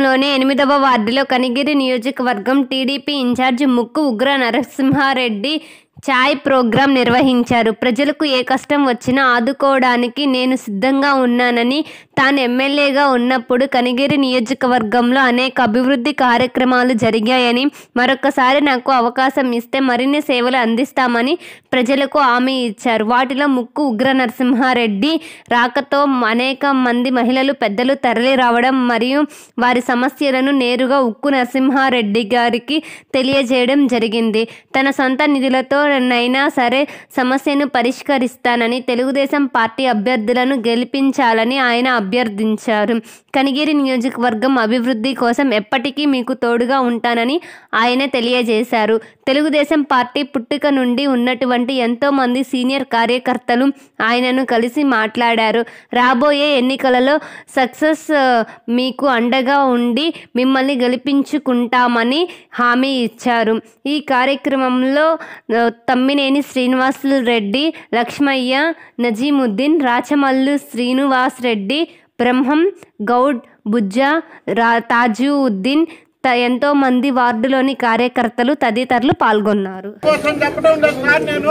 నగరంలోని ఎనిమిదవ వార్డులో కనిగిరి నియోజకవర్గం టీడీపీ ఇన్ఛార్జి ముక్కు ఉగ్ర నరసింహారెడ్డి ఛాయ్ ప్రోగ్రాం నిర్వహించారు ప్రజలకు ఏ కష్టం వచ్చినా ఆదుకోవడానికి నేను సిద్ధంగా ఉన్నానని తాను ఎమ్మెల్యేగా ఉన్నప్పుడు కనిగిరి నియోజకవర్గంలో అనేక అభివృద్ధి కార్యక్రమాలు జరిగాయని మరొకసారి నాకు అవకాశం ఇస్తే మరిన్ని సేవలు అందిస్తామని ప్రజలకు హామీ ఇచ్చారు వాటిలో ముక్కు ఉగ్ర నరసింహారెడ్డి రాకతో అనేక మంది మహిళలు పెద్దలు తరలి రావడం మరియు వారి సమస్యలను నేరుగా ఉక్కు నరసింహారెడ్డి గారికి తెలియజేయడం జరిగింది తన సొంత నిధులతో నైనా సరే సమస్యను పరిష్కరిస్తానని తెలుగుదేశం పార్టీ అభ్యర్థులను గెలిపించాలని ఆయన అభ్యర్థించారు కనిగిరి నియోజకవర్గం అభివృద్ధి కోసం ఎప్పటికీ మీకు తోడుగా ఉంటానని ఆయన తెలియజేశారు తెలుగుదేశం పార్టీ పుట్టుక నుండి ఉన్నటువంటి ఎంతో మంది సీనియర్ కార్యకర్తలు ఆయనను కలిసి మాట్లాడారు రాబోయే ఎన్నికలలో సక్సెస్ ఆ, మీకు అండగా ఉండి మిమ్మల్ని గెలిపించుకుంటామని హామీ ఇచ్చారు ఈ కార్యక్రమంలో ఆ, తమ్మినేని శ్రీనివాసులు రెడ్డి లక్ష్మయ్య నజీముద్దీన్ రాచమల్లు శ్రీనివాస్ రెడ్డి బ్రహ్మం గౌడ్ బుజ్జా రా తాజుద్దీన్ త ఎంతో మంది వార్డులోని కార్యకర్తలు తదితరులు పాల్గొన్నారు కోసం చెప్పడం లేదు సార్ నేను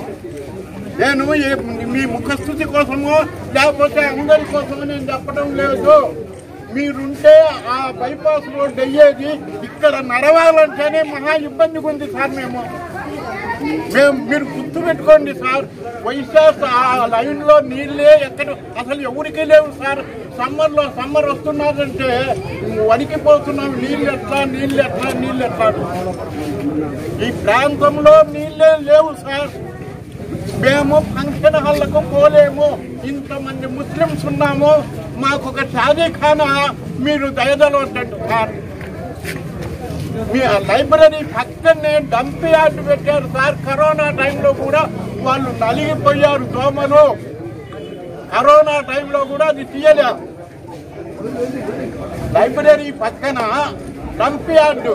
నేను ఈ- మీ ముఖస్థుతి కోసమో లేకపోతే అందరి కోసమో నేను చెప్పడం లేదు మీరుంటే ఆ బైపాస్ రోడ్ అయ్యేది ఇక్కడ నడవాలంటేనే మహా ఇబ్బందిగా ఉంది సార్ మేము మేము మీరు గుర్తు పెట్టుకోండి సార్ వైశాఖ ఆ లైన్ లో నీళ్ళే ఎక్కడ అసలు ఎవరికి లేవు సార్ సమ్మర్ లో సమ్మర్ వస్తున్నదంటే వణికిపోతున్నాం నీళ్ళు ఎట్లా నీళ్ళు ఎట్లా నీళ్ళు ఎట్లా అని. ఈ ప్రాంతంలో నీళ్ళే లేవు సార్ మేము ఫంక్షన్ హాల్లకు పోలేము ఇంతమంది ముస్లిమ్స్ ఉన్నాము మాకు ఒక షాదీఖానా మీరు దయదలవద్దండి సార్ మీ ఆ లైబ్రరీ పక్కనే డంప్ యార్డ్ పెట్టారు సార్ కరోనా టైంలో కూడా వాళ్ళు నలిగిపోయారు దోమలు కరోనా టైంలో కూడా అది తీయలే లైబ్రరీ పక్కన డంప్ యార్డ్